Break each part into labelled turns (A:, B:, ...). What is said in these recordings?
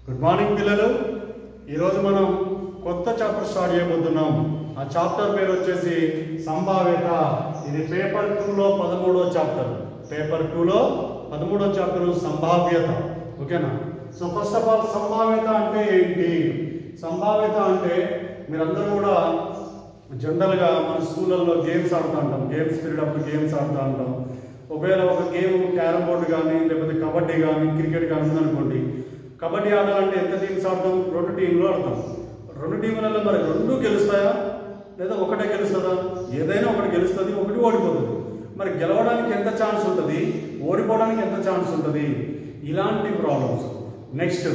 A: Good morning పిల్లలు ఈరోజు మనం కొత్త చాప్టర్ స్టార్ట్ చేయబోతున్నాం ఆ చాప్టర్ పేరు వచ్చేసి సంభావ్యత ఇది పేపర్ టూలో పదమూడో చాప్టర్ పేపర్ టూలో పదమూడో చాప్టర్ సంభావ్యత ఓకేనా సో ఫస్ట్ ఆఫ్ ఆల్ సంభావ్యత అంటే ఏంటి సంభావ్యత అంటే మీరందరూ కూడా జనరల్గా మన స్కూళ్ళల్లో గేమ్స్ ఆడుతూ ఉంటాం గేమ్స్ పీరియడ్ అప్పుడు గేమ్స్ ఆడుతూ ఉంటాం ఒకవేళ ఒక గేమ్ క్యారమ్ బోర్డు కానీ లేకపోతే కబడ్డీ కానీ క్రికెట్ కానీ ఉందనుకోండి కబడ్డీ ఆడాలంటే ఎంత టీమ్స్ ఆడతాం రెండు టీంలు ఆడతాం రెండు టీములలో మరి రెండు గెలుస్తాయా లేదా ఒకటే గెలుస్తుందా ఏదైనా ఒకటి గెలుస్తుంది ఒకటి ఓడిపోతుంది మరి గెలవడానికి ఎంత ఛాన్స్ ఉంటుంది ఓడిపోవడానికి ఎంత ఛాన్స్ ఉంటుంది ఇలాంటి ప్రాబ్లమ్స్ నెక్స్ట్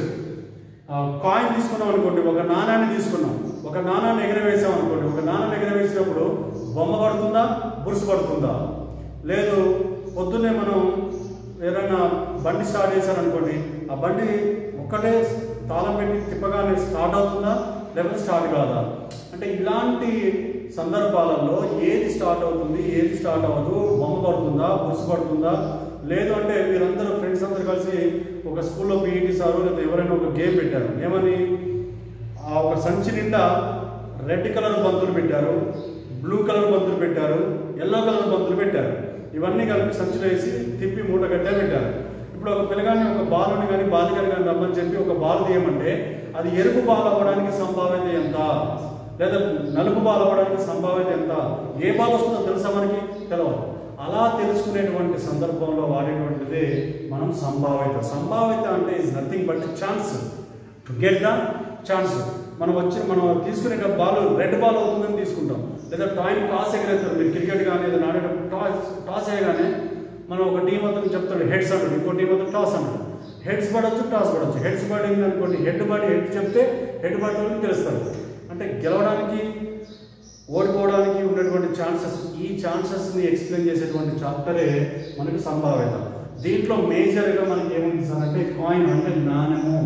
A: కాయిన్ తీసుకున్నాం అనుకోండి ఒక నాణాన్ని తీసుకున్నాం ఒక నాణాన్ని ఎగరవేసాం అనుకోండి ఒక నాణాన్ని ఎగరవేసినప్పుడు బొమ్మ పడుతుందా బురుసు పడుతుందా లేదు పొద్దున్నే మనం ఏదైనా బండి స్టార్ట్ చేశారనుకోండి ఆ బండి ఒక్కటే తాళం పెట్టి తిప్పగానే స్టార్ట్ అవుతుందా లేకపోతే స్టార్ట్ కాదా అంటే ఇలాంటి సందర్భాలలో ఏది స్టార్ట్ అవుతుంది ఏది స్టార్ట్ అవ్వదు బొమ్మ పడుతుందా బురుసు పడుతుందా లేదు అంటే మీరందరూ ఫ్రెండ్స్ అందరూ కలిసి ఒక స్కూల్లో పీఈటీ సారు లేదా ఎవరైనా ఒక గేమ్ పెట్టారు ఏమని ఆ ఒక సంచి నిండా రెడ్ కలర్ బంతులు పెట్టారు బ్లూ కలర్ బంతులు పెట్టారు ఎల్లో కలర్ బంతులు పెట్టారు ఇవన్నీ కలిపి సంచిలో వేసి తిప్పి మూట గడ్డ పెట్టారు ఇప్పుడు ఒక పిల్లగాని ఒక బాలుని కానీ బాలికని కానీ రమ్మని చెప్పి ఒక బాల్ తీయమంటే అది ఎరుపు బాల్ అవ్వడానికి సంభావ్యత ఎంత లేదా నలుపు బాల్ అవ్వడానికి సంభావ్యత ఎంత ఏ బాల్ వస్తుందో తెలుసా మనకి తెలవదు అలా తెలుసుకునేటువంటి సందర్భంలో వాడేటువంటిదే మనం సంభావ్యత సంభావ్యత అంటే is nothing but chance to get the chance మనం వచ్చి మనం తీసుకునే బాల్ రెడ్ బాల్ అవుతుందని తీసుకుంటాం లేదా టాయిన్ టాస్ ఎగరేస్తారు మీరు క్రికెట్ కానీ ఏదైనా ఆడేటప్పుడు టాస్ టాస్ వేయగానే మనం ఒక టీం అతను చెప్తాడు హెడ్స్ అంటాడు ఇంకో టీం అతను టాస్ అంటాడు హెడ్స్ పడవచ్చు టాస్ పడవచ్చు హెడ్స్ పడింది అనుకోండి హెడ్ పడి హెడ్ చెప్తే హెడ్ పడటం తెలుస్తారు అంటే గెలవడానికి ఓడిపోవడానికి ఉన్నటువంటి ఛాన్సెస్ ఈ ఛాన్సెస్ని ఎక్స్ప్లెయిన్ చేసేటువంటి చాప్టరే మనకి సంభావ్యత దీంట్లో మేజర్గా మనకి ఏముంది సార్ అంటే కాయిన్ అంటే నాణ్యము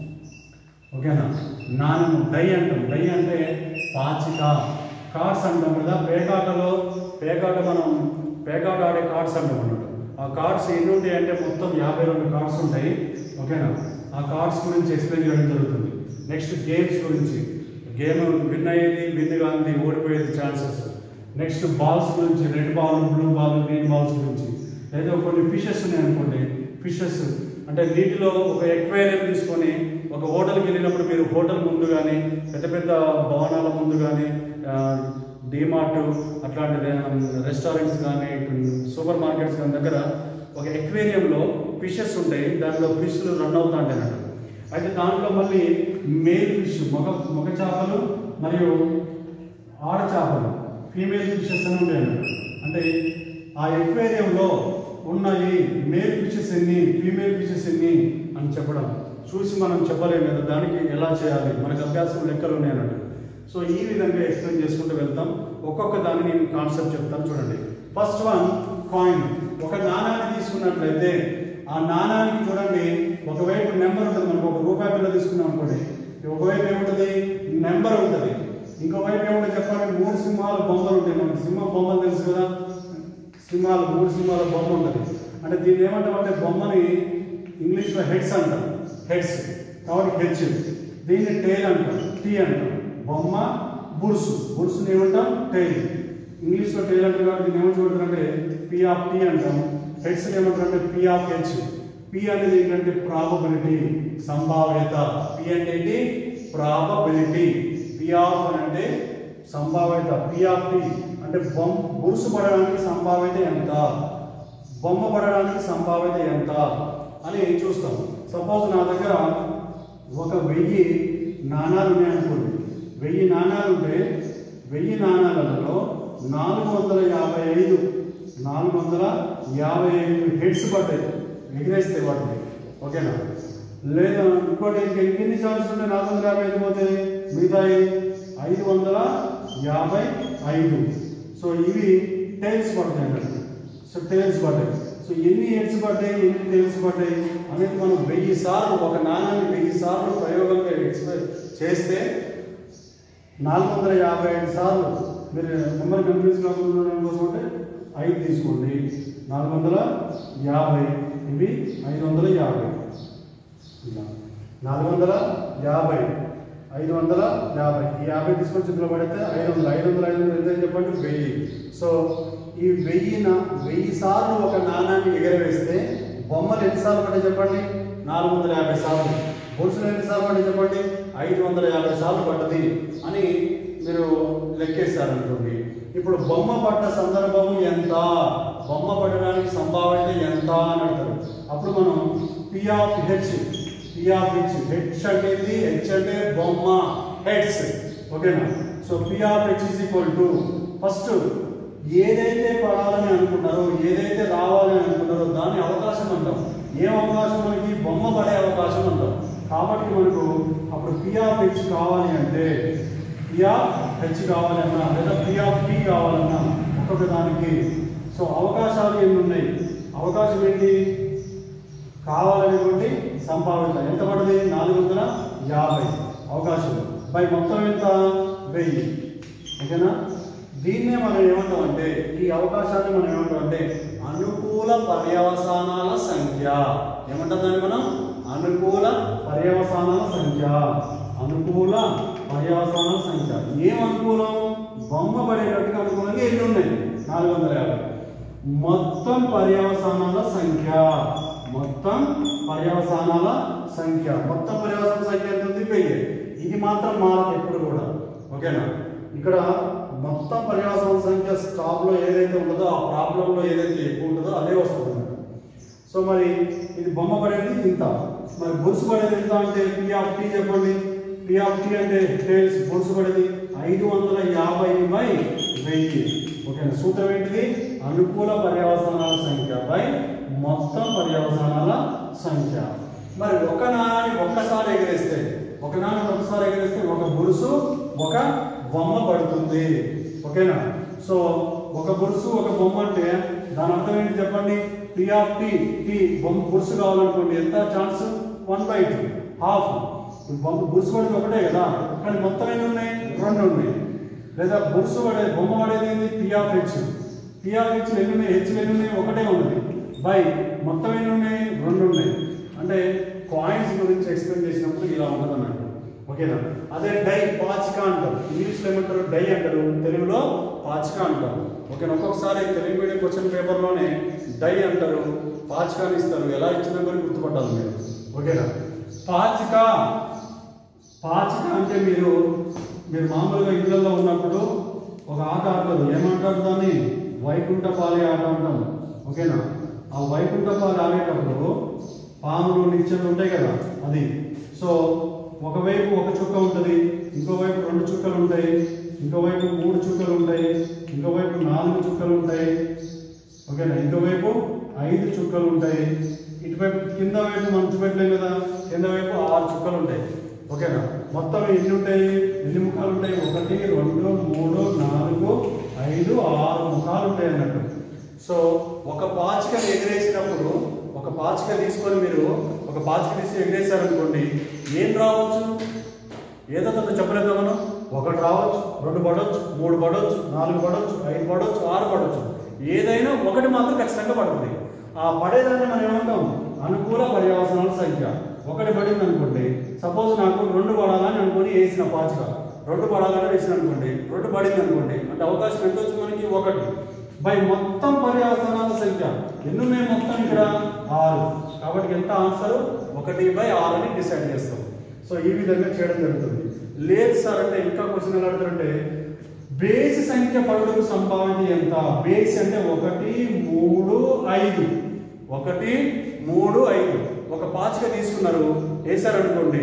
A: ఓకేనా నాణ్యము డై అంటాం డై అంటే పాచిక కార్డ్స్ అంటాం కదా పేకాటలో పేకాట మనం పేకాట ఆడే కార్డ్స్ అంటాం అన్నమాట ఆ కార్డ్స్ ఎన్ని ఉంటాయి అంటే మొత్తం యాభై రెండు కార్డ్స్ ఉంటాయి ఓకేనా ఆ కార్డ్స్ గురించి ఎక్స్ప్లెయిన్ చేయడం జరుగుతుంది నెక్స్ట్ గేమ్స్ గురించి గేమ్ విన్ అయ్యేది విన్ కానిది ఓడిపోయేది ఛాన్సెస్ నెక్స్ట్ బాల్స్ గురించి red ball blue ball green balls గురించి లేదా కొన్ని ఫిషెస్ ఉన్నాయి అనుకోండి ఫిషెస్ అంటే నీటిలో ఒక ఎక్వేరియం తీసుకొని ఒక హోటల్కి వెళ్ళినప్పుడు మీరు హోటల్ ముందు కానీ పెద్ద పెద్ద భవనాల ముందు కానీ డిమార్ట్ అట్లాంటి రెస్టారెంట్స్ కానీ సూపర్ మార్కెట్స్ కానీ దగ్గర ఒక ఎక్వేరియంలో ఫిషెస్ ఉంటాయి దాంట్లో ఫిష్లు రన్ అవుతా ఉంటాయి అన్నమాట అయితే దాంట్లో మళ్ళీ మేల్ ఫిష్ మగ మగ చేపలు మరియు ఆడ చేపలు ఫీమేల్ ఫిషెస్ అని ఉంటాయి అన్నమాట. అంటే ఆ ఎక్వేరియంలో ఉన్నాయి మేల్ ఫిషెస్ ఎన్ని ఫీమేల్ ఫిషెస్ ఎన్ని అని చెప్పడం చూసి మనం చెప్పలేము కదా దానికి ఎలా చేయాలి మనకు అభ్యాసం లెక్కలు ఉన్నాయి అన్నట్టు సో ఈ విధంగా ఎక్స్ప్లెయిన్ చేసుకుంటూ వెళ్తాం ఒక్కొక్క దాన్ని నేను కాన్సెప్ట్ చెప్తాను చూడండి ఫస్ట్ వన్ కాయిన్ ఒక నాణాన్ని తీసుకున్నట్లయితే ఆ నాణానికి చూడండి ఒకవైపు నెంబర్ ఉంటుంది మనకు ఒక రూపాయి బిల్ల తీసుకున్నాం అనుకోండి ఒకవైపు ఏముంటుంది నెంబర్ ఉంటుంది ఇంకోవైపు ఏముంటుంది చెప్పండి మూడు సింహాలు బొమ్మలు ఉంటాయి మనకి సింహం బొమ్మలు తెలుసు కదా సింహాలు మూడు సింహాల బొమ్మ ఉంటుంది అంటే దీన్ని ఏమంటామంటే బొమ్మని ఇంగ్లీష్లో హెడ్స్ అంటాం హెడ్స్ కాబట్టి హెచ్ దీన్ని టైల్ అంటాం టీ అంటాం బొమ్మ బుర్సు బుర్సుని ఏమంటాం టైల్ ఇంగ్లీష్లో టైల్ అంటారు కాబట్టి దీన్ని ఏమంటారంటే పి ఆఫ్ టీ అంటాం హెడ్స్ ఏమంటారంటే పి ఆఫ్ హెచ్ పి అనేది ఏంటంటే ప్రాబబిలిటీ సంభావ్యత పి అంటే ఏంటి ప్రాబబిలిటీ పి ఆఫ్ అని అంటే సంభావ్యత పి ఆఫ్ టీ అంటే బొమ్మ బురుసు పడడానికి సంభావ్యత ఎంత బొమ్మ పడడానికి సంభావ్యత ఎంత అని చూస్తాం సపోజ్ నా దగ్గర ఒక వెయ్యి నాణాలు ఉన్నాయనుకోండి వెయ్యి నాణాలు ఉంటే వెయ్యి నాణాలలో నాలుగు వందల యాభై ఐదు నాలుగు వందల యాభై ఐదు హెడ్స్ పడ్డాయి ఎగిరేస్తే వాటిని ఓకేనా లేదా ఇంకోటి ఇంకా ఇంకెన్ని ఛాన్సెస్ ఉంటాయి నాలుగు వందల యాభై ఐదు పోతే మిగతాయి ఐదు వందల యాభై ఐదు సో ఇవి టైల్స్ పడతాయి అన్నట్టు సో టైల్స్ పడ్డాయి సో ఎన్ని హెడ్స్ పడ్డాయి ఎన్ని టైల్స్ పడ్డాయి అనేది మనం వెయ్యి సార్లు ఒక నాణాన్ని వెయ్యి సార్లు ప్రయోగంగా ఎక్స్ప్రెస్ చేస్తే నాలుగు వందల యాభై ఐదు సార్లు మీరు నెంబర్ కన్ఫ్యూజ్ కాకుండా ఉండడం కోసం అంటే ఐదు తీసుకోండి నాలుగు వందల యాభై ఇవి ఐదు వందల యాభై ఇలా నాలుగు వందల యాభై ఐదు వందల యాభై ఈ యాభై తీసుకొని చిత్రంలో పడితే ఐదు వందలు ఐదు వందల ఐదు వందలు ఎంత అని చెప్పండి వెయ్యి సో ఈ వెయ్యి నా వెయ్యి సార్లు ఒక నాణాన్ని ఎగరవేస్తే బొమ్మలు ఎన్నిసార్లు పడ్డాయి చెప్పండి నాలుగు వందల యాభై సార్లు గొలుసులు ఎన్నిసార్లు పడ్డాయి చెప్పండి ఐదు వందల యాభై సార్లు పడ్డది అని మీరు లెక్కేశారనుకోండి ఇప్పుడు బొమ్మ పడ్డ సందర్భం ఎంత బొమ్మ పడడానికి సంభావ్యత ఎంత అని అంటారు అప్పుడు మనం P of H P of H H అంటే ఏంది? హెచ్ అంటే బొమ్మ హెడ్స్ ఓకేనా so P of H is equal to first ఏదైతే పడాలని అనుకున్నారో ఏదైతే రావాలని అనుకున్నారో దాని అవకాశం అంటాం ఏం అవకాశం మనకి బొమ్మ పడే అవకాశం అంటాం కాబట్టి మనకు అప్పుడు పి ఆఫ్ హెచ్ కావాలి అంటే పి ఆఫ్ హెచ్ కావాలన్నా లేదా పి ఆఫ్ పి కావాలన్నా ఒక్కొక్క దానికి సో అవకాశాలు ఎన్ని ఉన్నాయి అవకాశం ఏంటి కావాలనేటువంటి సంభావ్యత ఎంత పడుతుంది నాలుగు వందల యాభై అవకాశం బై మొత్తం ఎంత వెయ్యి ఓకేనా దీన్నే మనం ఏమంటాం అంటే ఈ అవకాశాన్ని మనం ఏమంటాం అంటే అనుకూల పర్యవసానాల సంఖ్య ఏమంటాం దాన్ని మనం అనుకూల పర్యవసానాల సంఖ్య అనుకూల పర్యవసానాల సంఖ్య ఏం అనుకూలం బొమ్మ పడేటట్టుగా అనుకూలంగా ఎన్ని ఉన్నాయి నాలుగు వందల యాభై మొత్తం పర్యవసానాల సంఖ్య మొత్తం పర్యవసానాల సంఖ్య మొత్తం పర్యవసాన సంఖ్య ఎంత ఉంది వెయ్యి ఇది మాత్రం మారదు ఎప్పుడు కూడా ఓకేనా ఇక్కడ మొత్తం పర్యవసాన సంఖ్య స్టాప్ లో ఏదైతే ఉంటుందో ఆ ప్రాబ్లం లో ఏదైతే ఎక్కువ ఉంటుందో అదే వస్తుంది అన్నమాట. సో మరి ఇది బొమ్మ పడేది ఇంత మరి బుర్సు పడేది ఎంత అంటే పి ఆఫ్ టీ చెప్పండి పి ఆఫ్ టీ అంటే టేల్స్ బుర్సు పడేది ఐదు వందల యాభై బై వెయ్యి ఓకేనా సూత్రం ఏంటిది అనుకూల పర్యవసానాల సంఖ్య బై మొత్తం పర్యవసానాల సంఖ్య మరి ఒక నాణాన్ని ఒక్కసారి ఎగరేస్తే ఒక నాణ్యం ఒకసారి ఎగరేస్తే ఒక బురుసు ఒక బొమ్మ పడుతుంది ఓకేనా సో ఒక బురుసు ఒక బొమ్మ అంటే దాని అర్థం ఏంటి చెప్పండి టీ ఆఫ్ టీ టీ బొమ్మ బురుసు కావాలనుకోండి ఎంత chance one by two half బొమ్మ బురుసు పడేది ఒకటే కదా కానీ మొత్తం ఎన్ని ఉన్నాయి రెండు ఉన్నాయి లేదా బురుసు పడేది బొమ్మ పడేది ఏంది P of H P of H ఎన్ని ఉన్నాయి హెచ్ ఎన్ని ఉన్నాయి ఒకటే ఉన్నది బై మొత్తం ఎన్ని ఉన్నాయి రెండు ఉన్నాయి అంటే కాయిన్స్ గురించి ఎక్స్ప్లెయిన్ చేసినప్పుడు ఇలా ఉంటుంది అన్నట్టు ఓకేనా అదే డై పాచిక అంటారు ఇంగ్లీష్లో ఏమంటారు డై అంటారు తెలుగులో పాచిక అంటారు ఓకేనా ఒక్కొక్కసారి తెలుగు మీడియం క్వశ్చన్ పేపర్లోనే డై అంటారు పాచికాని ఇస్తారు ఎలా ఇచ్చినా కానీ గుర్తుపట్టాలి మీరు ఓకేనా పాచిక పాచిక అంటే మీరు మీరు మామూలుగా ఇళ్ళల్లో ఉన్నప్పుడు ఒక ఆట ఆడతారు ఏమంటారు దాన్ని వైకుంఠపాలి ఆట అంటాం ఓకేనా ఆ వైకుంఠపాలి ఆడేటప్పుడు పాములు నిచ్చెనలు ఉంటాయి కదా అది సో ఒకవైపు ఒక చుక్క ఉంటుంది ఇంకోవైపు రెండు చుక్కలు ఉంటాయి ఇంకోవైపు మూడు చుక్కలు ఉంటాయి ఇంకోవైపు నాలుగు చుక్కలు ఉంటాయి ఓకేనా ఇంకోవైపు ఐదు చుక్కలు ఉంటాయి ఇటువైపు కింద వైపు మంచు పెట్టలేం కదా కింద వైపు ఆరు చుక్కలు ఉంటాయి ఓకేనా మొత్తం ఎన్ని ఉంటాయి ఎన్ని ముఖాలు ఉంటాయి ఒకటి రెండు మూడు నాలుగు ఐదు ఆరు ముఖాలు ఉంటాయి అన్నట్టు సో ఒక పాచికను ఎగిరేసినప్పుడు ఒక పాచిక తీసుకొని మీరు ఒక పాచిక తీసి ఎగిరేశారనుకోండి ఏం రావచ్చు ఏదో కొంత చెప్పలేదు మనం ఒకటి రావచ్చు రెండు పడవచ్చు మూడు పడవచ్చు నాలుగు పడవచ్చు ఐదు పడవచ్చు ఆరు పడవచ్చు ఏదైనా ఒకటి మాత్రం ఖచ్చితంగా పడుతుంది ఆ పడేదాన్ని మనం ఏమంటాం అనుకూల పర్యవసనాల సంఖ్య ఒకటి పడింది అనుకోండి సపోజ్ నాకు రెండు పడాలని అనుకొని వేసిన పాచిక రెండు పడాలని వేసిన అనుకోండి రెండు పడింది అనుకోండి అంటే అవకాశం ఎంత వచ్చింది మనకి ఒకటి బై మొత్తం పర్యవసనాల సంఖ్య ఎన్ని ఉన్నాయి మొత్తం ఇక్కడ ఆరు కాబట్టి ఎంత ఆన్సర్ ఒకటి బై ఆరు అని డిసైడ్ చేస్తాం సో ఈ విధంగా చేయడం జరుగుతుంది లేదు సార్ అంటే ఇంకా క్వశ్చన్ ఎలా అడుగుతారంటే బేసి సంఖ్య పడులకు సంభావ్యత ఎంత బేస్ అంటే ఒకటి మూడు ఐదు ఒకటి మూడు ఐదు ఒక పాచిక తీసుకున్నారు వేశారనుకోండి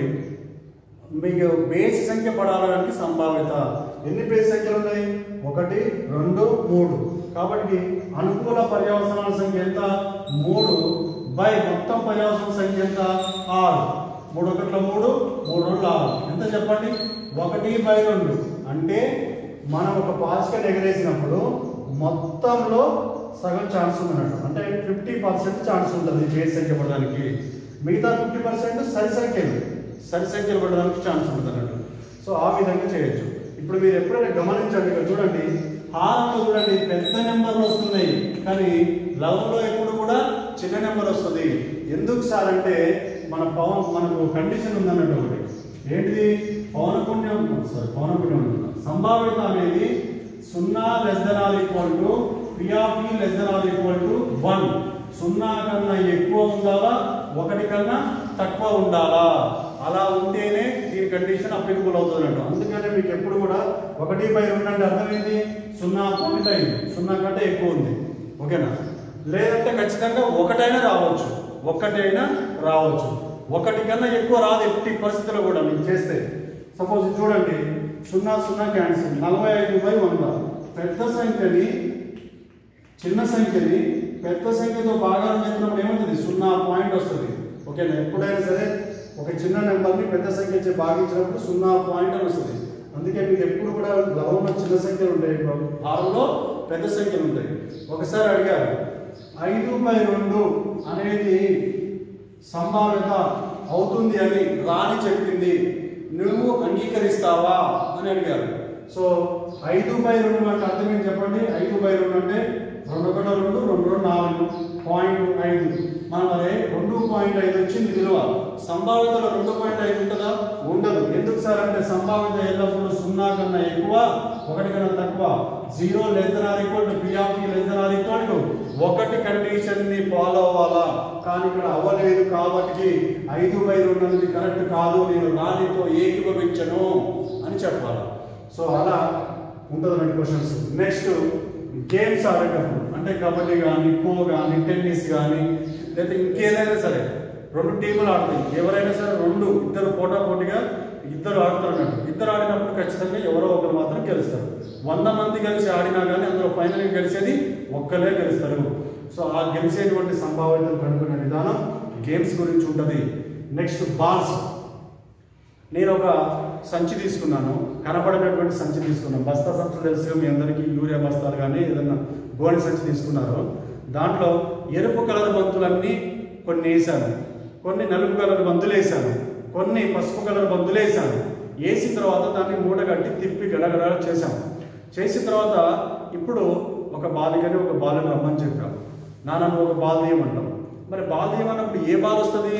A: మీకు బేసి సంఖ్య పడాలడానికి సంభావ్యత ఎన్ని బేసి సంఖ్యలు ఉన్నాయి ఒకటి రెండు మూడు కాబట్టి అనుకూల పర్యవసనాల సంఖ్య ఎంత మూడు బై మొత్తం పర్యవసన సంఖ్య ఎంత ఆరు మూడు ఒకట్ల మూడు మూడు రెండు ఆరు ఎంత చెప్పండి ఒకటి బై రెండు అంటే మనం ఒక పాచికను ఎగరేసినప్పుడు మొత్తంలో సగం ఛాన్స్ ఉందన్నట్టు అంటే ఫిఫ్టీ పర్సెంట్ ఛాన్స్ ఉంటుంది బేస్ సంఖ్య పడడానికి మిగతా ఫిఫ్టీ పర్సెంట్ సరి సంఖ్యలు సరి సంఖ్యలు పడడానికి ఛాన్స్ ఉంటుంది అన్నట్టు సో ఆ విధంగా చేయొచ్చు ఇప్పుడు మీరు ఎప్పుడైనా గమనించండి ఇక్కడ చూడండి హారంలో చూడండి పెద్ద నెంబర్లు వస్తున్నాయి కానీ లవ్లో ఎప్పుడు కూడా చిన్న నెంబర్ వస్తుంది ఎందుకు సార్ అంటే మన పవన్ మనకు కండిషన్ ఉందన్నట్టు ఒకటి ఏంటిది పౌనపుణ్యం సారీ పౌనపుణ్యం అంటున్నా. సంభావ్యత అనేది సున్నా less than or equal to P of E less than or equal to one సున్నా కన్నా ఎక్కువ ఉండాలా ఒకటి కన్నా తక్కువ ఉండాలా అలా ఉంటేనే దీని కండిషన్ అప్లికబుల్ అవుతుందంట అందుకనే మీకు ఎప్పుడు కూడా ఒకటి బై రెండు అంటే అర్థం ఏంటి సున్నా పాయింట్ ఐదు సున్నా కంటే ఎక్కువ ఉంది ఓకేనా లేదంటే ఖచ్చితంగా ఒకటైనా రావచ్చు ఒక్కటైనా రావచ్చు ఒకటి కన్నా ఎక్కువ రాదు ఎట్టి పరిస్థితుల్లో కూడా మీరు చేస్తే సపోజ్ చూడండి సున్నా సున్నా క్యాన్సిల్ నలభై ఐదు బై వంద పెద్ద సంఖ్యని చిన్న సంఖ్యని పెద్ద సంఖ్యతో భాగాలు చేసినప్పుడు ఏమవుతుంది సున్నా పాయింట్ వస్తుంది ఓకేనా ఎప్పుడైనా సరే ఒక చిన్న నెంబర్ని పెద్ద సంఖ్య భాగించినప్పుడు సున్నా పాయింట్ అని వస్తుంది అందుకే మీకు ఎప్పుడు కూడా లవంలో చిన్న సంఖ్యలు ఉంటాయి హారంలో పెద్ద సంఖ్యలు ఉంటాయి ఒకసారి అడిగారు ఐదు బై రెండు అనేది సంభావ్యత అవుతుంది అని రాని చెప్పింది నువ్వు అంగీకరిస్తావా అని అడిగారు సో ఐదు బై రెండు అంటే అర్థం ఏంటి చెప్పండి ఐదు బై రెండు అంటే రెండు ఒకటి రెండు రెండు రెండు నాలుగు పాయింట్ ఐదు మనం అదే రెండు పాయింట్ ఐదు వచ్చింది విలువ సంభావ్యతలో రెండు పాయింట్ ఐదు ఉంటుందా ఉండదు ఎందుకు సార్ అంటే సంభావ్యత ఎల్లప్పుడూ సున్నా కన్నా ఎక్కువ ఒకటి కన్నా తక్కువ zero less than or equal to P of less than or equal to ఒకటి కండిషన్ ని ఫాలో అవ్వాలా కానీ ఇక్కడ అవ్వలేదు కాబట్టి ఐదు బై రెండు అనేది కరెక్ట్ కాదు నేను రానితో ఏకీభవించను అని చెప్పాలి సో అలా ఉంటుంది రెండు క్వశ్చన్స్ నెక్స్ట్ గేమ్స్ ఆడేటప్పుడు అంటే కబడ్డీ కానీ ఖో కానీ టెన్నిస్ కానీ లేదా ఇంకేదైనా సరే రెండు టీములు ఆడతాయి ఎవరైనా సరే రెండు ఇద్దరు పోటా పోటీగా ఇద్దరు ఆడుతారు అన్నట్టు ఇద్దరు ఆడినప్పుడు ఖచ్చితంగా ఎవరో ఒకరు మాత్రం గెలుస్తారు వంద మంది కలిసి ఆడినా కానీ అందులో ఫైనల్ గెలిచేది ఒక్కలే గెలుస్తారు సో ఆ గెలిచేటువంటి సంభావ్యతలు కనుక్కునే విధానం గేమ్స్ గురించి ఉంటుంది నెక్స్ట్ బాల్స్ నేను ఒక సంచి తీసుకున్నాను కనపడేటటువంటి సంచి తీసుకున్నాను బస్తా సంచులు తెలుసు మీ అందరికీ యూరియా బస్తాలు కానీ ఏదైనా గోనె సంచి తీసుకున్నారు దాంట్లో ఎరుపు కలర్ బంతులన్నీ కొన్ని వేసాను కొన్ని నలుపు కలర్ బంతులు వేసాను కొన్ని పసుపు కలర్ బంతులు వేసాను వేసిన తర్వాత దాన్ని మూట కట్టి తిప్పి గడగడ చేశాము చేసిన తర్వాత ఇప్పుడు ఒక బాలికని ఒక బాలుని రమ్మని చెప్పాం నాన్న నువ్వు ఒక బాల్ తీయమంటాం మరి బాల్ తీయమన్నప్పుడు ఏ బాల్ వస్తుంది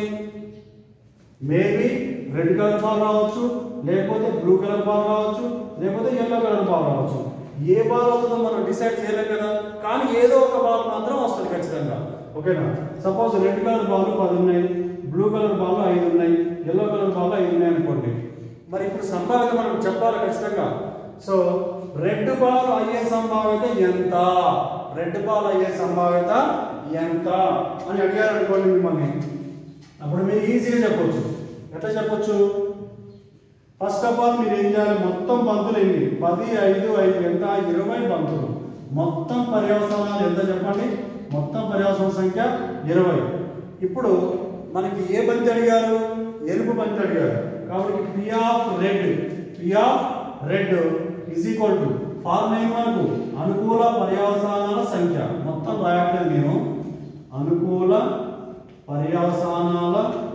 A: మేబీ రెడ్ కలర్ బాల్ రావచ్చు లేకపోతే బ్లూ కలర్ బాల్ రావచ్చు లేకపోతే ఎల్లో కలర్ బాల్ రావచ్చు ఏ బాల్ అవుతుందో మనం డిసైడ్ చేయలేం కదా కానీ ఏదో ఒక బాల్ మాత్రం వస్తుంది ఖచ్చితంగా ఓకేనా సపోజ్ రెడ్ కలర్ బాల్ పది ఉన్నాయి బ్లూ కలర్ బాల్ ఐదు ఉన్నాయి ఎల్లో కలర్ బాల్ ఐదు ఉన్నాయి అనుకోండి మరి ఇప్పుడు సంభావ్యత మనం చెప్పాలి ఖచ్చితంగా సో రెడ్ బాల్ అయ్యే సంభావ్యత ఎంత రెడ్ బాల్ అయ్యే సంభావ్యత ఎంత అని అడిగారు అనుకోండి మిమ్మల్ని అప్పుడు మీరు ఈజీగా చెప్పొచ్చు ఎట్లా చెప్పొచ్చు ఫస్ట్ ఆఫ్ ఆల్ మీరు ఏం చేయాలి మొత్తం బంతులు ఎన్ని పది ఐదు ఐదు ఎంత ఇరవై బంతులు మొత్తం పర్యవసానాలు ఎంత చెప్పండి మొత్తం పర్యవసాన సంఖ్య ఇరవై ఇప్పుడు మనకి ఏ బంతి అడిగారు ఎరుపు బంతి అడిగారు కాబట్టి P of red P of red is equal to form ఏం మనకు అనుకూల పర్యవసానాల సంఖ్య మొత్తం రాయట్లేదు నేను అనుకూల పర్యవసానాల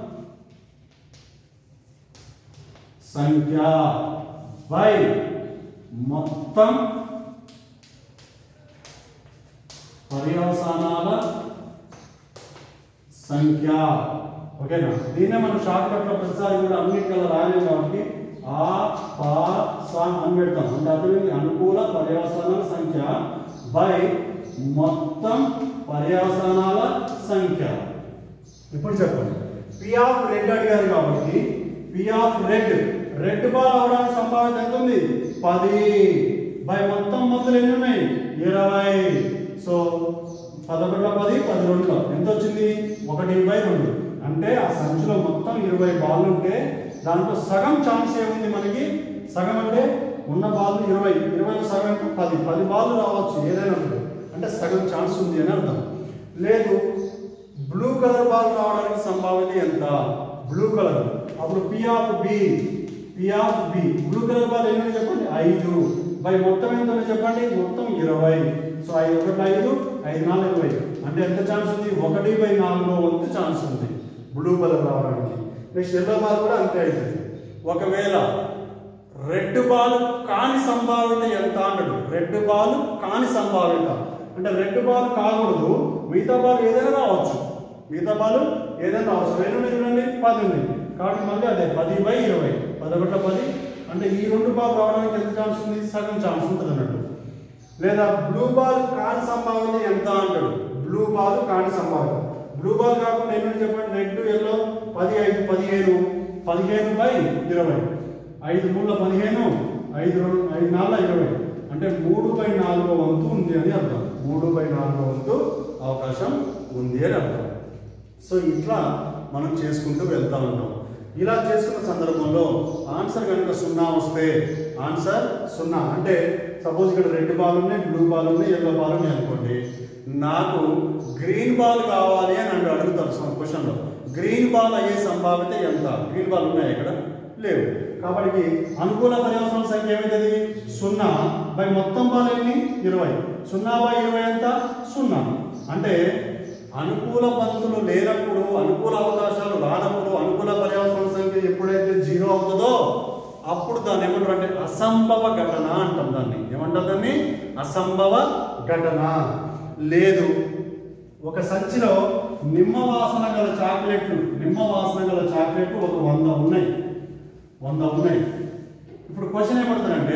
A: సంఖ్య బై మొత్తం పర్యవసానాల సంఖ్య ఓకేనా దీన్నే మనం షార్ట్ కట్ లో ప్రతిసారి కూడా అన్నిటికల్లా రాయలేము కాబట్టి ఆ పా సా అని పెడతాం అంటే అర్థం అనుకూల పర్యవసానాల సంఖ్య బై మొత్తం పర్యవసానాల సంఖ్య ఇప్పుడు చెప్పండి పి ఆఫ్ రెడ్ అడిగారు కాబట్టి P of red red ball అవడానికి సంభావ్యత ఎంత ఉంది పది బై మొత్తం మందులు ఎన్ని ఉన్నాయి ఇరవై సో పదకొండులో పది పది రెండులో ఎంత వచ్చింది ఒకటి బై రెండు అంటే ఆ సంచిలో మొత్తం ఇరవై బాల్ ఉంటే దాంట్లో సగం ఛాన్స్ ఏముంది మనకి సగం అంటే ఉన్న బాల్ ఇరవై ఇరవైలో సగం అంటే పది పది బాల్ రావచ్చు ఏదైనా ఒకటి. అంటే సగం ఛాన్స్ ఉంది అని అర్థం లేదు బ్లూ కలర్ బాల్ రావడానికి సంభావ్యత ఎంత బ్లూ కలర్ అప్పుడు P of B P of B blue colour ball ఎన్ని చెప్పండి ఐదు బై మొత్తం ఎంత ఉందో చెప్పండి మొత్తం ఇరవై సో ఐదు ఒకటి ఐదు ఐదు నాలుగు ఇరవై అంటే ఎంత ఛాన్స్ ఉంది ఒకటి బై నాలుగులో వంతు ఛాన్స్ ఉంది బ్లూ కలర్ రావడానికి నెక్స్ట్ ఎల్లో బాల్ కూడా అంతే అవుతుంది ఒకవేళ రెడ్ బాల్ కాని సంభావ్యత ఎంత అన్నాడు రెడ్ బాల్ కాని సంభావ్యత అంటే రెడ్ బాల్ కాకూడదు మిగతా బాల్ ఏదైనా రావచ్చు మిగతా బాల్ ఏదైనా అవసరం ఎన్ని ఉన్నాయి చూడండి పది ఉంది కాబట్టి మళ్ళీ అదే పది బై ఇరవై పదొకట్ల పది అంటే ఈ రెండు బాల్ రావడానికి ఎంత ఛాన్స్ ఉంది సగం ఛాన్స్ ఉంటుంది అన్నట్టు లేదా బ్లూ బాల్ కాని సంభావ్యత ఎంత అంటాడు బ్లూ బాల్ కాని సంభావ్యత బ్లూ బాల్ కాకుండా ఏమైనా చెప్పండి రెడ్ ఎల్లో పది ఐదు పదిహేను పదిహేను బై ఇరవై ఐదు మూడుల పదిహేను ఐదు రెండు ఐదు నాలుగు ఇరవై అంటే మూడు బై నాలుగో వంతు ఉంది అని అర్థం మూడు బై నాలుగో వంతు అవకాశం ఉంది అని అర్థం సో ఇట్లా మనం చేసుకుంటూ వెళ్తా ఉంటాం ఇలా చేసుకున్న సందర్భంలో ఆన్సర్ కనుక సున్నా వస్తే ఆన్సర్ సున్నా అంటే సపోజ్ ఇక్కడ రెడ్ బాల్ ఉన్నాయి బ్లూ బాల్ ఉన్నాయి ఎల్లో బాల్ ఉన్నాయి అనుకోండి నాకు గ్రీన్ బాల్ కావాలి అని నన్ను అడుగుతారు క్వశ్చన్లో గ్రీన్ బాల్ అయ్యే సంభావ్యత ఎంత గ్రీన్ బాల్ ఉన్నాయి ఇక్కడ లేవు కాబట్టి అనుకూల పర్యావరణ సంఖ్య ఏమైతుంది సున్నా బై మొత్తం బాల్ ఎన్ని ఇరవై సున్నా బై ఇరవై ఎంత సున్నా అంటే అనుకూల పంతులు లేనప్పుడు అనుకూల అవకాశాలు రానప్పుడు అనుకూల పర్యావరణ సంఖ్య ఎప్పుడైతే జీరో అవుతుందో అప్పుడు దాన్ని ఏమంటారు అంటే అసంభవ ఘటన అంటాం దాన్ని ఏమంటారు దాన్ని అసంభవ ఘటన లేదు ఒక సంచిలో నిమ్మ వాసన గల చాక్లెట్లు నిమ్మ వాసన గల చాక్లెట్లు ఒక వంద ఉన్నాయి వంద ఉన్నాయి ఇప్పుడు క్వశ్చన్ ఏమంటుందంటే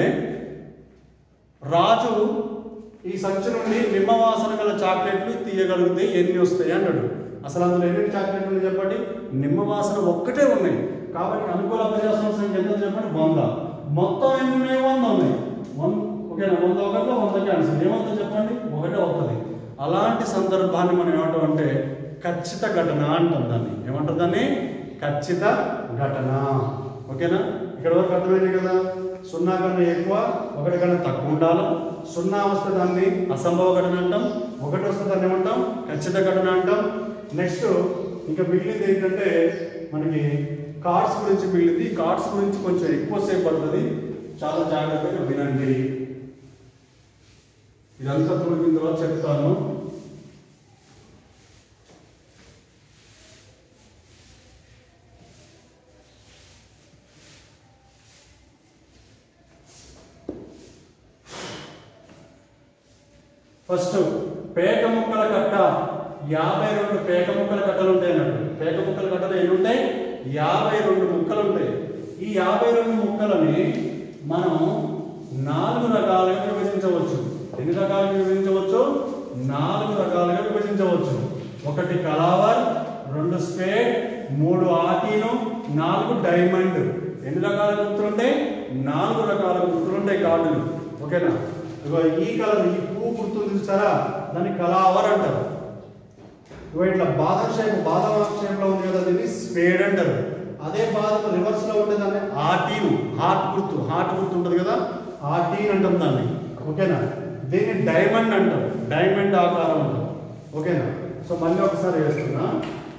A: రాజు ఈ సంచి నుండి నిమ్మ వాసన గల చాక్లెట్లు తీయగలిగితే ఎన్ని వస్తాయి అన్నాడు అసలు అందులో ఎన్ని చాక్లెట్లు ఉన్నాయి చెప్పండి నిమ్మ వాసన ఒక్కటే ఉన్నాయి కాబట్టి అనుకూల ప్రజాస్వామ్య సంఖ్య ఎంత చెప్పండి వంద మొత్తం ఎన్ని ఉన్నాయి వంద ఉన్నాయి వన్ ఓకేనా వంద ఒకటిలో వంద క్యాన్సర్ ఏమవుతుంది చెప్పండి ఒకటే అవుతుంది అలాంటి సందర్భాన్ని మనం ఏమంటాం అంటే ఖచ్చిత ఘటన అంటాం దాన్ని ఏమంటారు దాన్ని ఖచ్చిత ఘటన ఓకేనా ఇక్కడ వరకు అర్థమైంది కదా సున్నా కన్నా ఎక్కువ ఒకటి కన్నా తక్కువ ఉండాలి సున్నా వస్తే దాన్ని అసంభవ ఘటన అంటాం ఒకటి వస్తే దాన్ని ఏమంటాం ఖచ్చిత ఘటన అంటాం నెక్స్ట్ ఇంకా మిగిలింది ఏంటంటే మనకి కార్డ్స్ గురించి మిగిలింది ఈ కార్డ్స్ గురించి కొంచెం ఎక్కువసేపు పడుతుంది చాలా జాగ్రత్తగా వినండి ఇదంతా తొలగిన తర్వాత చెప్తాను ఫస్ట్ పేక ముక్కల కట్ట యాభై రెండు పేక ముక్కల కట్టలు ఉంటాయి అన్నట్టు పేక ముక్కల కట్టలు ఎన్ని ఉంటాయి యాభై రెండు ముక్కలు ఉంటాయి ఈ యాభై రెండు ముక్కలని మనం నాలుగు రకాలుగా విభజించవచ్చు ఎన్ని రకాలుగా విభజించవచ్చు నాలుగు రకాలుగా విభజించవచ్చు ఒకటి కలావర్ రెండు స్పేడ్ మూడు ఆటీను నాలుగు డైమండ్ ఎన్ని రకాల గుర్తులు ఉంటాయి నాలుగు రకాల గుర్తులు ఉంటాయి కార్డులు ఓకేనా ఇగో ఈ కలర్ ఈ పువ్వు గుర్తు చూస్తారా దాన్ని కలావర్ అంటారు ఇగో ఇట్లా బాదం షేప్ బాదం షేప్ లో ఉంది కదా దీన్ని స్పేడ్ అంటారు అదే బాదం రివర్స్ లో ఉంటే దాన్ని ఆటీను హార్ట్ గుర్తు హార్ట్ గుర్తు ఉంటుంది కదా ఆటీన్ అంటాం దాన్ని ఓకేనా దీన్ని డైమండ్ అంటాం డైమండ్ ఆకారం అంటాం ఓకేనా సో మళ్ళీ ఒకసారి వేస్తున్నా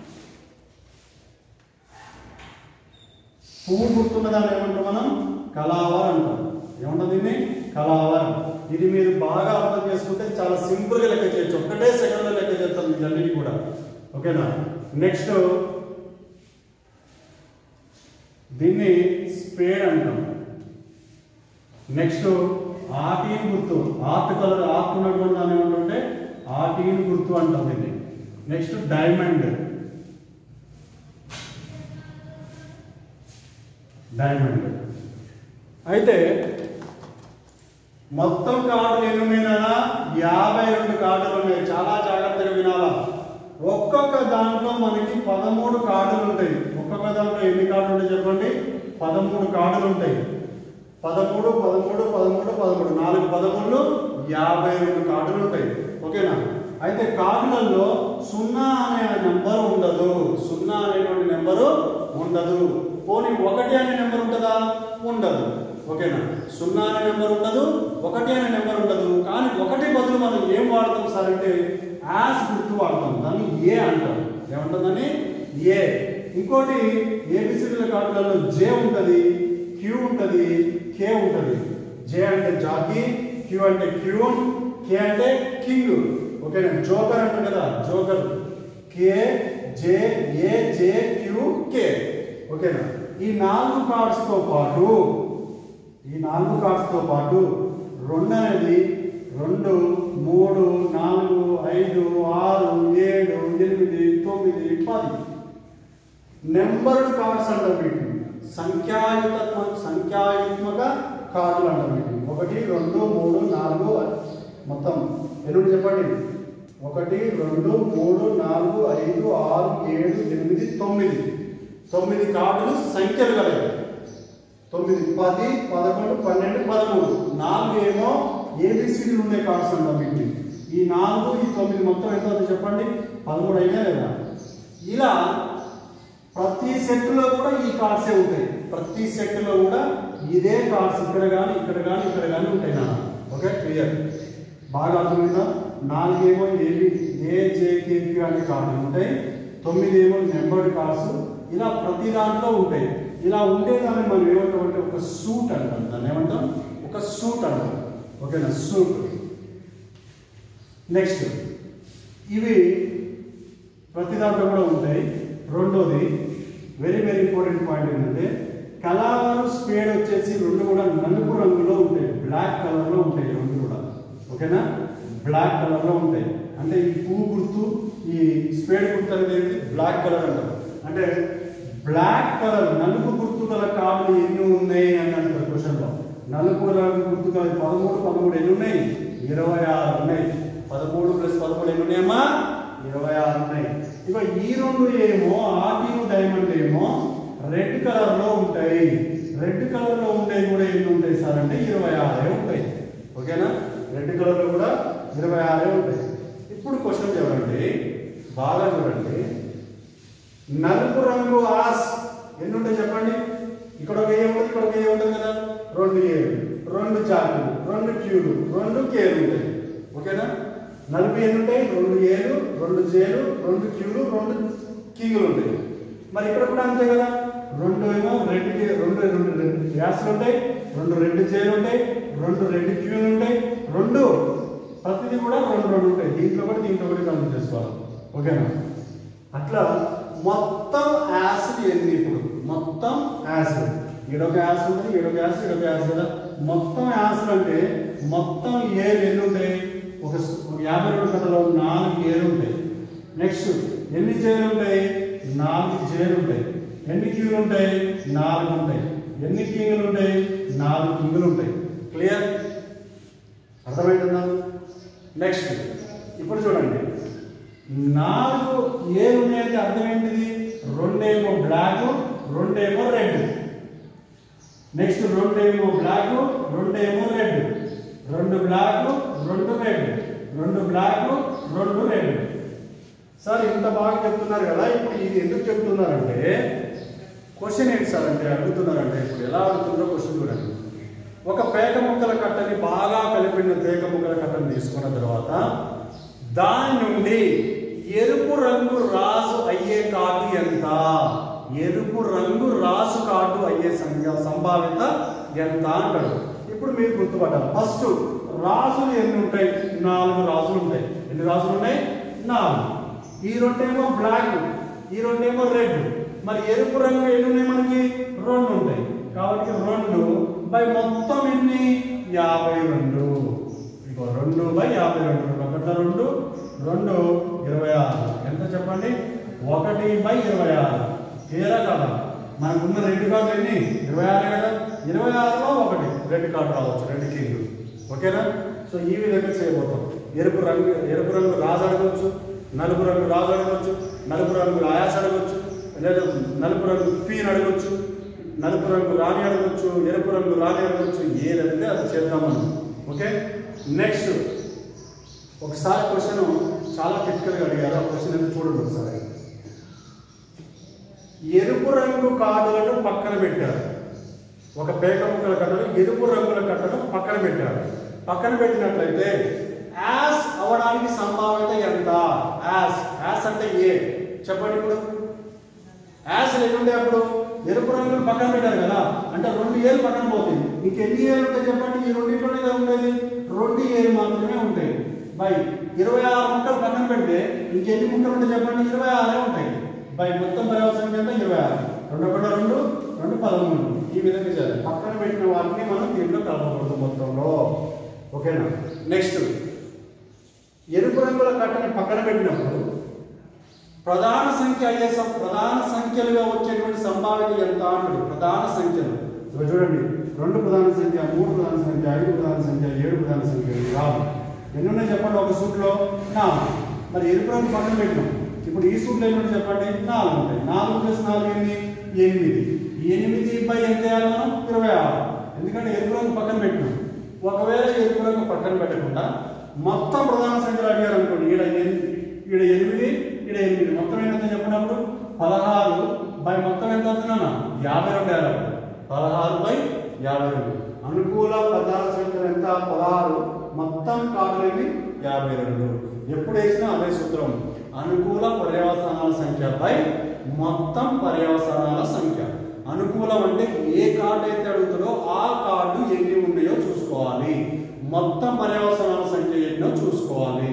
A: పువ్వు గుర్తున్న దాన్ని ఏమంటాం మనం కలావర్ అంటాం ఏమంటాం దీన్ని కలావర్ ఇది మీరు బాగా అర్థం చేసుకుంటే చాలా సింపుల్ గా లెక్క చేయొచ్చు ఒక్కటే సెకండ్ లో లెక్క చేస్తాం వీటన్నిటి కూడా ఓకేనా నెక్స్ట్ దీన్ని స్పేడ్ అంటాం నెక్స్ట్ ఆటీన్ గుర్తు ఆర్ట్ కలర్ ఆర్ట్ ఉన్నటువంటి దాన్ని ఏమంటుంటే ఆటీన్ గుర్తు అంటాం దీన్ని నెక్స్ట్ డైమండ్ డైమండ్ అయితే మొత్తం కార్డులు ఎన్ని ఉన్నాయినా యాభై రెండు కార్డులు ఉన్నాయి చాలా జాగ్రత్తగా వినాలా ఒక్కొక్క దాంట్లో మనకి పదమూడు కార్డులు ఉంటాయి ఒక్కొక్క దాంట్లో ఎన్ని కార్డులు ఉంటాయి చెప్పండి పదమూడు కార్డులు ఉంటాయి పదమూడు పదమూడు పదమూడు పదమూడు నాలుగు పదమూడు యాభై రెండు కార్డులు ఉంటాయి ఓకేనా అయితే కార్డులలో సున్నా అనే నెంబర్ ఉండదు సున్నా అనేటువంటి నెంబరు ఉండదు పోనీ ఒకటి అనే నెంబర్ ఉంటుందా ఉండదు ఓకేనా సున్నా అనే నెంబర్ ఉండదు ఒకటి అనే నెంబర్ ఉండదు కానీ ఒకటి బదులు మనం ఏం వాడతాం సార్ అంటే యాస్ గుర్తు వాడతాం దాన్ని ఏ అంటాం ఏమంటుందని ఏ ఇంకోటి ఏబిసిడీల కార్డులలో జే ఉంటుంది క్యూ ఉంటుంది కే ఉంటుంది జే అంటే జాకీ క్యూ అంటే క్యూన్ కే అంటే కింగ్ ఓకేనా జోకర్ అంటారు కదా జోకర్ కే జే ఏ జే క్యూ కే ఓకేనా ఈ నాలుగు కార్డ్స్ తో పాటు ఈ నాలుగు కార్డ్స్ తో పాటు రెండు అనేది రెండు మూడు నాలుగు ఐదు ఆరు ఏడు ఎనిమిది తొమ్మిది పది నెంబర్డ్ కార్డ్స్ అంటారు వీటిని సంఖ్యాయుత సంఖ్యాయుత్మక కార్డులు అంటారు వీటిని ఒకటి రెండు మూడు నాలుగు మొత్తం ఎన్ని చెప్పండి ఒకటి రెండు మూడు నాలుగు ఐదు ఆరు ఏడు ఎనిమిది తొమ్మిది తొమ్మిది కార్డులు సంఖ్యలు కలిగాయి తొమ్మిది పది పదకొండు పన్నెండు పదమూడు నాలుగు ఏమో ఏబిసిడీలు ఉండే కార్డ్స్ అంటాం వీటిని ఈ నాలుగు ఈ తొమ్మిది మొత్తం ఎంత అవుతుంది చెప్పండి పదమూడు అయినా లేదా ఇలా ప్రతి సెట్లో కూడా ఈ కార్డ్సే ఉంటాయి ప్రతి సెట్లో కూడా ఇదే కార్డ్స్ ఇక్కడ కానీ ఇక్కడ కానీ ఇక్కడ కానీ ఉంటాయి నాన్న ఓకే క్లియర్ బాగా అర్థమైందా నాలుగేమో ఏబి ఏ జేకేపి అనే కార్డులు ఉంటాయి తొమ్మిది ఏమో నెంబర్డ్ కార్డ్స్ ఇలా ప్రతి దాంట్లో ఉంటాయి ఇలా ఉండేదాన్ని మనం ఏమంటామంటే ఒక సూట్ అంటాం దాన్ని ఏమంటాం ఒక సూట్ అంటాం ఓకేనా సూట్ నెక్స్ట్ ఇవి ప్రతి దాంట్లో కూడా ఉంటాయి రెండోది వెరీ వెరీ ఇంపార్టెంట్ పాయింట్ ఏంటంటే కలావారు స్పేడ్ వచ్చేసి రెండు కూడా నలుపు రంగులో ఉంటాయి బ్లాక్ కలర్లో ఉంటాయి రెండు కూడా ఓకేనా బ్లాక్ కలర్లో ఉంటాయి అంటే ఈ పువ్వు గుర్తు ఈ స్పేడ్ గుర్తు అనేది బ్లాక్ కలర్ అంటారు అంటే బ్లాక్ కలర్ నలుపు గుర్తు గల కార్డులు ఎన్ని ఉన్నాయి అని అంటారు క్వశ్చన్లో నలుపు రంగు గుర్తు గల పదమూడు పదమూడు ఎన్ని ఉన్నాయి ఇరవై ఆరు ఉన్నాయి పదమూడు ప్లస్ పదమూడు ఎన్ని ఉన్నాయమ్మా ఇరవై ఆరు ఉన్నాయి ఇక ఈ రెండు ఏమో ఆర్టీయు డైమండ్ ఏమో రెడ్ కలర్ లో ఉంటాయి రెడ్ కలర్ లో ఉండేవి కూడా ఎన్ని ఉంటాయి సార్ అంటే ఇరవై ఆరే ఉంటాయి ఓకేనా రెడ్ కలర్ లో కూడా ఇరవై ఆరే ఉంటాయి ఇప్పుడు క్వశ్చన్ చూడండి బాగా చూడండి నలుపు రంగు ఆస్ ఎన్ని ఉంటాయి చెప్పండి ఇక్కడ ఒక ఏ ఉంటుంది ఇక్కడ ఒక ఏ ఉంటుంది కదా రెండు ఏలు రెండు జాకులు రెండు క్యూలు రెండు కేలు ఉంటాయి ఓకేనా నలుపు ఎన్ని ఉంటాయి రెండు ఏలు రెండు జేలు రెండు క్యూలు రెండు కింగులు ఉంటాయి మరి ఇక్కడ కూడా అంతే కదా రెండు ఏమో రెండు కే- రెండు రెండు రెండు గ్యాస్లు ఉంటాయి రెండు రెండు జేలు ఉంటాయి రెండు రెండు క్యూలు ఉంటాయి రెండు ప్రతిదీ కూడా రెండు రెండు ఉంటాయి దీంట్లో కూడా దీంట్లో కూడా కన్ఫ్యూజ్ చేసుకోవాలి ఓకేనా అట్లా మొత్తం యాసిడ్ ఎన్ని ఇప్పుడు మొత్తం యాసిడ్ ఈడొక యాసిడ్ ఉంటుంది ఈడొక యాసిడ్ ఈడొక యాసిడ్ కదా మొత్తం యాసిడ్ అంటే మొత్తం ఏలు ఎన్ని ఉంటాయి ఒక స్- ఒక యాభై రెండు కథలో నాలుగు ఏలు ఉంటాయి నెక్స్ట్ ఎన్ని జేలు ఉంటాయి నాలుగు జేలు ఉంటాయి ఎన్ని క్యూలు ఉంటాయి నాలుగు ఉంటాయి ఎన్ని కింగులు ఉంటాయి నాలుగు కింగులు ఉంటాయి క్లియర్ అర్థమైందా నెక్స్ట్ ఇప్పుడు చూడండి నాలుగు ఏలు ఉన్నాయంటే అర్థం ఏంటిది రెండేమో బ్లాక్ రెండేమో రెడ్ నెక్స్ట్ రెండేమో బ్లాక్ రెండేమో రెడ్ రెండు బ్లాక్ రెండు రెడ్ రెండు బ్లాక్ రెండు రెడ్ సార్ ఇంత బాగా చెప్తున్నారు కదా ఇప్పుడు ఇది ఎందుకు చెప్తున్నారంటే క్వశ్చన్ ఏంటి సార్ అంటే అడుగుతున్నారంటే ఇప్పుడు ఎలా అడుగుతుందో క్వశ్చన్ చూడండి ఒక పేక ముక్కల కట్టని బాగా కలిపిన పేక ముక్కల కట్టని తీసుకున్న తర్వాత దాని నుండి ఎరుపు రంగు రాసు అయ్యే కార్డు ఎంత ఎరుపు రంగు రాసు కార్డు అయ్యే సంఖ్య సంభావ్యత ఎంత అంటాడు ఇప్పుడు మీరు గుర్తుపట్టాలి ఫస్ట్ రాసులు ఎన్ని ఉంటాయి నాలుగు రాసులు ఉంటాయి ఎన్ని రాసులు ఉన్నాయి నాలుగు ఈ రెండేమో బ్లాక్ ఈ రెండేమో రెడ్ మరి ఎరుపు రంగు ఎన్ని ఉన్నాయి మనకి రెండు ఉంటాయి కాబట్టి రెండు బై మొత్తం ఎన్ని యాభై రెండు ఇగో రెండు బై యాభై రెండు ఒకటి రెండు రెండు ఇరవై ఆరు ఎంత చెప్పండి ఒకటి బై ఇరవై ఆరు తీరా కదా మనకున్న రెండు కార్డు ఎన్ని ఇరవై ఆరు కదా ఇరవై ఆరులో ఒకటి రెండు కార్డు రావచ్చు రెండు కింగ్ ఓకేనా సో ఈ విధంగా చేయబోతాం ఎరుపు రంగు ఎరుపు రంగు రాజు అడగవచ్చు నలుపు రంగు రాజు అడగవచ్చు నలుపు రంగు ఆయాస అడగవచ్చు లేదా నలుపు రంగు పీన్ అడగవచ్చు నలుపు రంగు రాణి అడగవచ్చు ఎరుపు రంగు రాణి అడగవచ్చు ఏదంటే అది చేద్దాం మనం ఓకే నెక్స్ట్ ఒకసారి క్వశ్చన్ చాలా టిపికల్గా అడిగారు ఆ క్వశ్చన్ ఎందుకు చూడండి ఒకసారి ఎరుపు రంగు కార్డులను పక్కన పెట్టారు ఒక పేక ముక్కల కట్టను ఎరుపు రంగుల కట్టను పక్కన పెట్టారు పక్కన పెట్టినట్లయితే యాస్ అవడానికి సంభావ్యత ఎంత యాస్ యాస్ అంటే ఏ చెప్పండి ఇప్పుడు యాస్ లేకుంటే అప్పుడు ఎరుపు రంగులు పక్కన పెట్టారు కదా అంటే రెండు ఏళ్ళు పక్కన పోతాయి ఇంకెన్ని ఏళ్ళు ఉంటాయి చెప్పండి ఈ రెండింటిలోనే కదా ఉండేది రెండు ఏళ్ళు మాత్రమే ఉంటాయి బై ఇరవై ఆరు ముక్కలు పక్కన పెడితే ఇంకెన్ని ముక్కలు ఉంటాయి చెప్పండి ఇరవై ఆరే ఉంటాయి బై మొత్తం పర్యవసరం ఎంత ఇరవై ఆరు రెండు ఒకటి రెండు రెండు పదమూడు ఈ విధంగా చేయాలి పక్కన పెట్టిన వాటిని మనం దీంట్లో కలపకూడదు మొత్తంలో ఓకేనా నెక్స్ట్ ఎరుపు రంగుల కట్టని పక్కన పెట్టినప్పుడు ప్రధాన సంఖ్య అయ్యే సం- ప్రధాన సంఖ్యలుగా వచ్చేటువంటి సంభావ్యత ఎంత అంటాడు ప్రధాన సంఖ్యలు ఇదిగో చూడండి రెండు ప్రధాన సంఖ్య మూడు ప్రధాన సంఖ్య ఐదు ప్రధాన సంఖ్య ఏడు ప్రధాన సంఖ్య ఇవి రావు ఎన్ని ఉన్నాయి చెప్పండి ఒక సూట్లో నాలుగు మరి ఎరుపు రంగు పక్కన పెట్టినాం ఇప్పుడు ఈ సూట్లో ఎన్ని ఉన్నాయి చెప్పండి నాలుగు ఉంటాయి నాలుగు ప్లస్ నాలుగు ఎన్ని ఎనిమిది ఈ ఎనిమిది బై ఎంత వేయాలి మనం ఇరవై ఆరు ఎందుకంటే ఎరుపు రంగు పక్కన పెట్టినాం ఒకవేళ ఎరుపు రంగు పక్కన పెట్టకుండా మొత్తం ప్రధాన సంఖ్యలు అడిగారు అనుకోండి ఈడ ఎనిమిది ఈడ ఎనిమిది ఈడ ఎనిమిది మొత్తం ఎంత చెప్పినప్పుడు పదహారు బై మొత్తం ఎంత అవుతుందన్న యాభై రెండు వేల పదహారు బై యాభై రెండు అనుకూల ప్రధాన సంఖ్యలు ఎంత పదహారు మొత్తం కాదులేని యాభై రెండు ఎప్పుడు వేసినా అదే సూత్రం అనుకూల పర్యవసానాల సంఖ్య బై మొత్తం పర్యవసానాల సంఖ్య అనుకూలం అంటే ఏ కార్డు అయితే అడుగుతుందో ఆ కార్డు ఎన్ని ఉన్నాయో చూసుకోవాలి మొత్తం పర్యవసానాల సంఖ్య ఎన్నో చూసుకోవాలి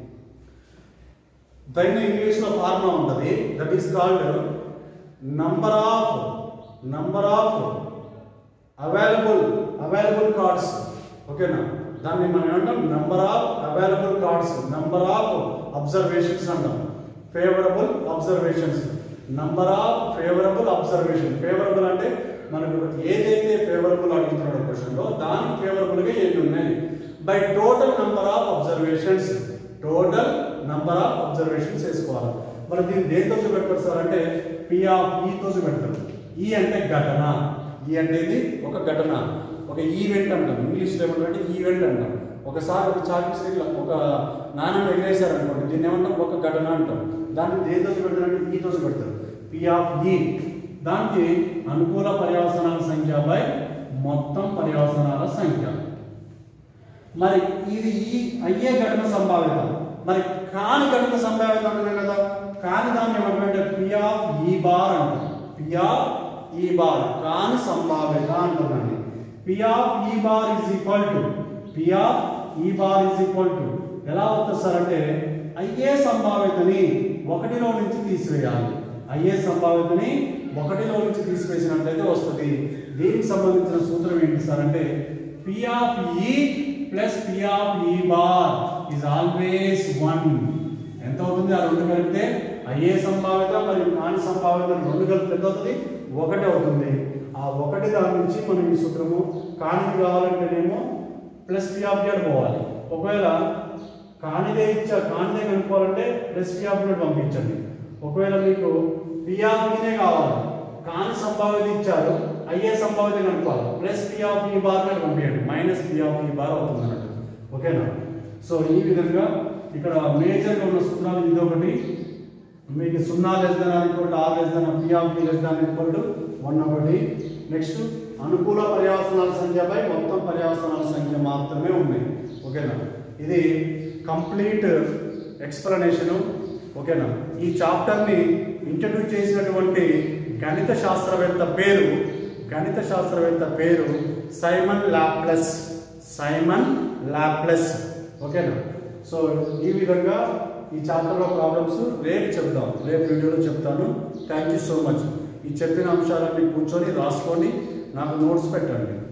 A: దాన్ని ఇంగ్లీష్లో ఫార్ములా ఉంటుంది that is called number of number of available available cards ఓకేనా దాన్ని మనం ఏమంటాం number of available cards number of observations అంటాం favourable observations number of favourable observation favourable అంటే మనకు ఏదైతే ఫేవరబుల్ అడుగుతున్నాడో క్వశ్చన్లో దానికి ఫేవరబుల్గా ఎన్ని ఉన్నాయి by total number of observations total number of observations వేసుకోవాలి మరి దీన్ని దేంతో చూపెడతారు సార్ అంటే పి ఆఫ్ ఈతో చూపెడతారు ఈ అంటే ఘటన ఈ అంటే ఇది ఒక ఘటన ఒక ఈవెంట్ అంటాం ఇంగ్లీష్లో ఏమంటారంటే ఈవెంట్ అంటాం ఒకసారి ఒక చాక్లెట్ ఒక నాణ్యం ఎగిరేశారు అనుకోండి దీన్ని ఏమంటాం ఒక ఘటన అంటాం దాన్ని దేంతో చూపెడతారంటే ఈతో చూపెడతారు పి ఆఫ్ ఈ దానికి అనుకూల పర్యవసనాల సంఖ్య బై మొత్తం పర్యవసనాల సంఖ్య మరి ఇది ఈ అయ్యే ఘటన సంభావ్యత మరి కాని ఘటన సంభావ్యత అంటున్నాం కదా కాని దాన్ని ఏమంటే పి ఆఫ్ ఈ బార్ అంటాం పి ఆఫ్ ఈ బార్ కాని సంభావ్యత అంటుందండి P of E bar is equal to P of E bar is equal to ఎలా అవుతుంది సార్ అంటే అయ్యే సంభావ్యతని ఒకటిలో నుంచి తీసివేయాలి అయ్యే సంభావ్యతని ఒకటిలో నుంచి తీసివేసినట్లయితే వస్తుంది దీనికి సంబంధించిన సూత్రం ఏంటి సార్ అంటే P of E plus P of E bar is always one ఎంత అవుతుంది ఆ రెండు కలిపితే అయ్యే సంభావ్యత మరియు కాని సంభావ్యత రెండు కలిపితే ఎంత అవుతుంది ఒకటి అవుతుంది ఆ ఒకటి దాని నుంచి మనం ఈ సూత్రము కానిది కావాలంటేనేమో ప్లస్ పి ఆఫ్ జెడ్ పోవాలి ఒకవేళ కానిదే ఇచ్చా కానిదే కనుక్కోవాలంటే ప్లస్ పి ఆఫ్ జెడ్ పంపించండి ఒకవేళ మీకు పి ఆఫ్ ఈనే కావాలి కాని సంభావ్యత ఇచ్చారు అయ్యే సంభావ్యత కనుక్కోవాలి plus P of E bar మీద పంపించండి minus P of E bar అవుతుంది అన్నట్టు ఓకేనా సో ఈ విధంగా ఇక్కడ మేజర్గా ఉన్న సూత్రాలు ఇది ఒకటి మీకు సున్నా less than equal or less than P of less than equal to one ఒకటి నెక్స్ట్ అనుకూల పర్యావసనాల సంఖ్యపై మొత్తం పర్యావసనాల సంఖ్య మాత్రమే ఉన్నాయి ఓకేనా ఇది కంప్లీట్ ఎక్స్ప్లెనేషను ఓకేనా ఈ చాప్టర్ని ఇంట్రడ్యూస్ చేసినటువంటి గణిత శాస్త్రవేత్త పేరు గణిత శాస్త్రవేత్త పేరు సైమన్ లాప్లెస్ సైమన్ లాప్లెస్ ఓకేనా సో ఈ విధంగా ఈ చాప్టర్లో ప్రాబ్లమ్స్ రేపు చెప్దాం రేపు వీడియోలో చెప్తాను థ్యాంక్ యూ సో మచ్ ఈ చెప్పిన అంశాలన్నీ కూర్చొని రాసుకొని నాకు నోట్స్ పెట్టండి